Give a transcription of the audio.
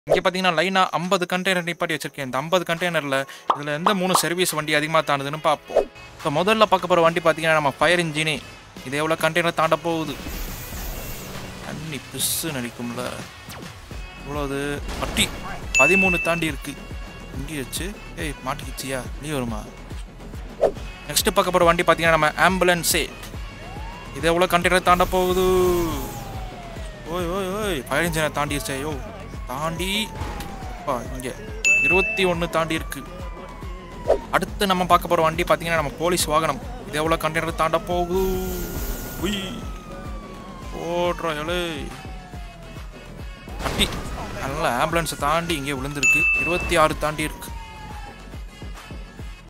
இங்கே பார்த்தீங்கன்னா லைனாக ஐம்பது கண்டெய்னர் நிப்பாட்டி வச்சிருக்கேன் இந்த ஐம்பது கண்டெய்னரில் இதில் எந்த மூணு சர்வீஸ் வண்டி அதிகமாக தாண்டுதுன்னு பார்ப்போம் இப்போ முதல்ல பார்க்க போகிற வண்டி பார்த்தீங்கன்னா நம்ம ஃபயர் இன்ஜினே இது எவ்வளோ கண்டெய்னர் தாண்ட போகுது தண்ணி பிஸ்ஸு நடிக்கும்ல இவ்வளோது பட்டி பதிமூணு தாண்டி இருக்கு இங்கே வச்சு ஏய் மாட்டிக்கிச்சியா நீ வருமா நெக்ஸ்ட் பார்க்க போகிற வண்டி பார்த்தீங்கன்னா நம்ம ஆம்புலன்ஸே இது எவ்வளோ கண்டெய்னர் தாண்ட போகுது ஓய் ஓய் ஓய் ஃபயர் இன்ஜினை தாண்டிடுச்சே யோ தாண்டி அப்பா இங்கே இருபத்தி ஒன்று தாண்டி இருக்கு அடுத்து நம்ம பார்க்க போகிற வண்டி பார்த்தீங்கன்னா நம்ம போலீஸ் வாகனம் இது எவ்வளோ கண்டெய்னர் தாண்ட போகுது உய் ஓடுறோம் எலே அட்டி நல்லா ஆம்புலன்ஸை தாண்டி இங்கே விழுந்திருக்கு இருபத்தி ஆறு தாண்டி இருக்கு